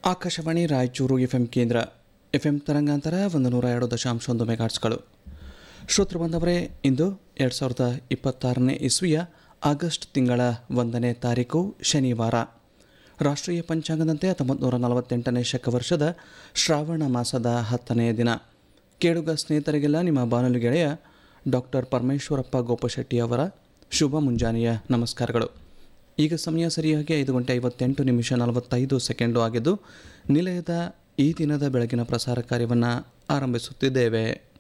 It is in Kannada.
ಆಕಾಶವಾಣಿ ರಾಯಚೂರು ಎಫ್ ಎಂ ಕೇಂದ್ರ ಎಫ್ ಎಂ ತರಂಗಾಂತರ ಒಂದು ನೂರ ಎರಡು ದಶಾಂಶ ಒಂದು ಮೆಗಾಟ್ಸ್ಗಳು ಶ್ರೋತೃ ಬಂದವರೇ ಇಂದು ಎರಡು ಸಾವಿರದ ಇಪ್ಪತ್ತಾರನೇ ಇಸ್ವಿಯ ಆಗಸ್ಟ್ ತಿಂಗಳ ಒಂದನೇ ತಾರೀಕು ಶನಿವಾರ ರಾಷ್ಟ್ರೀಯ ಪಂಚಾಂಗದಂತೆ ಹತ್ತೊಂಬತ್ತು ನೂರ ನಲವತ್ತೆಂಟನೇ ಶಕವರ್ಷದ ಶ್ರಾವಣ ಮಾಸದ ಹತ್ತನೆಯ ದಿನ ಕೇಳುಗ ಸ್ನೇಹಿತರಿಗೆಲ್ಲ ನಿಮ್ಮ ಬಾನುಲಿ ಗೆಳೆಯ ಡಾಕ್ಟರ್ ಪರಮೇಶ್ವರಪ್ಪ ಗೋಪಶೆಟ್ಟಿ ಅವರ ಶುಭ ಮುಂಜಾನೆಯ ನಮಸ್ಕಾರಗಳು ಈಗ ಸಮಯ ಸರಿಯಾಗಿ ಐದು ಗಂಟೆ ಐವತ್ತೆಂಟು ನಿಮಿಷ ನಲವತ್ತೈದು ಸೆಕೆಂಡು ಆಗಿದ್ದು ನಿಲಯದ ಈ ದಿನದ ಬೆಳಗಿನ ಪ್ರಸಾರ ಕಾರ್ಯವನ್ನು ಆರಂಭಿಸುತ್ತಿದ್ದೇವೆ